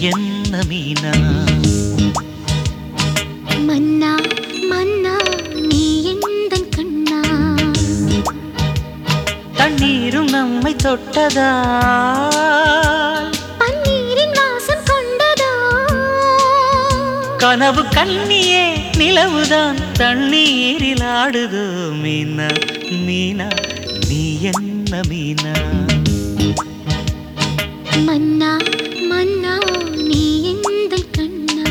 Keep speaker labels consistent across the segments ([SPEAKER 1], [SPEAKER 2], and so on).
[SPEAKER 1] என்ன மீனா
[SPEAKER 2] மன்னா மன்னா நீ எந்தன் கண்ணா
[SPEAKER 1] தண்ணீரும் நம்மை தொட்டதா
[SPEAKER 2] பன்னீரின் வாசம் கொண்டதோ
[SPEAKER 1] கனவு கண்ணியே நிலவுதான் தண்ணீரில் ஆடுதோ மீனா மீனா நீ என்ன மீனா
[SPEAKER 2] மன்னா மன்னா நீ எந்தன் கண்ணா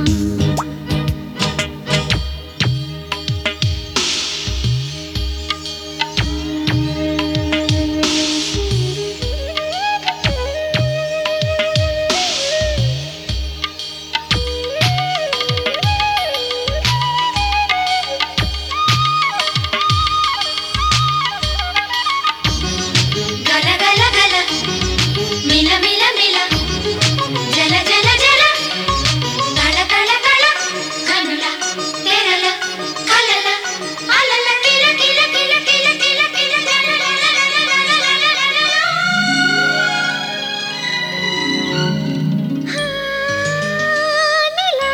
[SPEAKER 3] గల గల గల మిల మిల మిల జల జల జల కళ కళ కళ కనుల తెరల కలల అలల కిల కిల కిల కిల కిల కిల జల జల జల జల జల
[SPEAKER 2] நிலா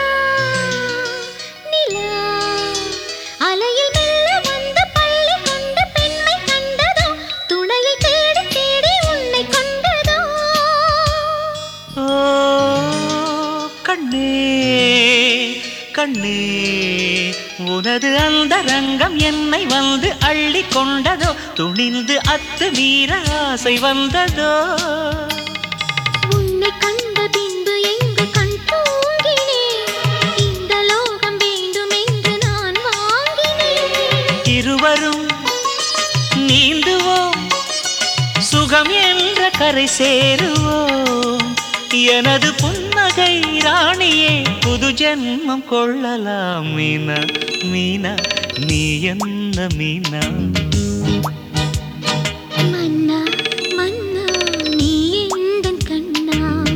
[SPEAKER 2] நிலா அலையில் மெல்ல வந்து பள்ளி கொண்ட பெண்மை கண்டதோ துணையை தேடி தேடி உன்னை கொண்டதோ
[SPEAKER 1] ஓ கண்ணே கண்ணே உனது அந்த ரங்கம் என்னை வந்து அள்ளி கொண்டதோ துணிந்து அத்து மீற ஆசை வந்ததோ
[SPEAKER 2] உன்னை கண்ட பின்பு எங்கு கண் தூங்கினேன் இந்த லோகம் வேண்டும் என்று நான் வாங்கினேன்
[SPEAKER 1] இருவரும் நீந்துவோம் சுகம் என்ற கரை சேருவோம் எனது புன்னகை ராணியே புது ஜென்மம் கொள்ளலாம் மீனா மீனா நீ என்ன மீனா
[SPEAKER 2] மன்னா மன்னா நீ எந்தன் கண்ணா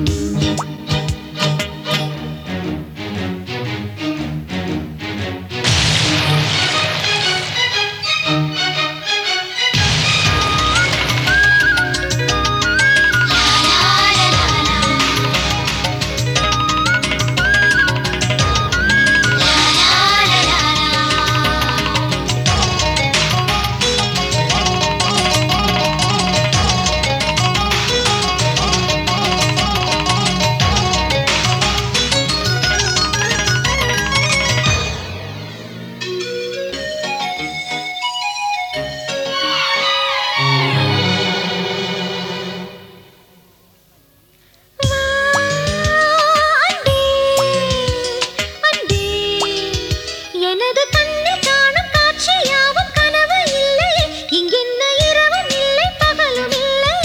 [SPEAKER 2] அன்பே அன்பே எனது கண்ணில் காணும் காட்சி யாவும் கனவு இல்லை இங்கென்ன இரவும் இல்லை பகலும் இல்லை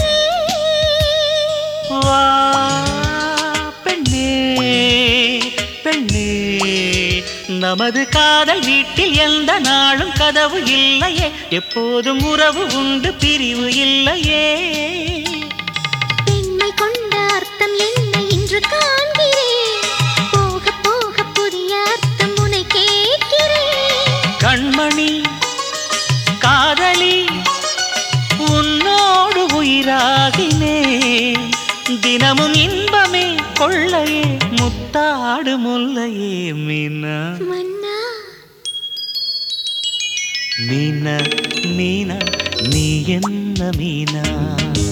[SPEAKER 1] வா பெண்ணே பெண்ணே நமது காதல் வீட்டில் எந்த நாளும் கதவு இல்லையே எப்போதும் உறவு உண்டு பிரிவு இல்லையே
[SPEAKER 2] பெண்மை கொண்ட அர்த்தம் என்ன இன்று காண்கிறேன் போக போக புதிய அர்த்தம் உனை கேட்கிறேன்
[SPEAKER 1] கண்மணி காதலி உன்னோடு உயிராகினேன் தினமும் இன்பமே கொள்ளையே முத்தாடு முல்லையே மீனா
[SPEAKER 2] மன்னா
[SPEAKER 1] மீனா மீனா நீ என்ன மீனா